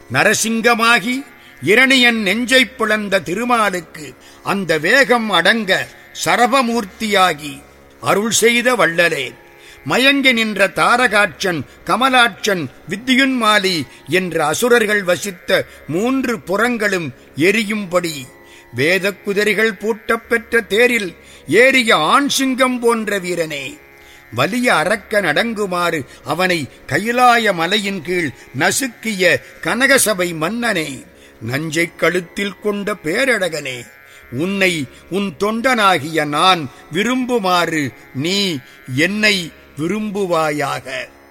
நரசிங்கமாகி இரணியன் நெஞ்சைப் பிளந்த திருமாலுக்கு அந்த வேகம் அடங்க சரபமூர்த்தியாகி அருள் செய்த வள்ளலே மயங்கி நின்ற தாரகாட்சன் கமலாட்சன் வித்தியுன்மாலி என்ற அசுரர்கள் வசித்த மூன்று புறங்களும் எரியும்படி வேதக் குதிரைகள் பூட்டப் பெற்ற தேரில் ஏறிய ஆண் சிங்கம் போன்ற வீரனே வலிய அரக்க நடங்குமாறு அவனை கைலாய மலையின் கீழ் நசுக்கிய கனகசபை மன்னனே நஞ்சைக் கழுத்தில் கொண்ட பேரழகனே உன்னை உன் தொண்டனாகிய நான் விரும்புமாறு நீ என்னை விரும்புவாயாக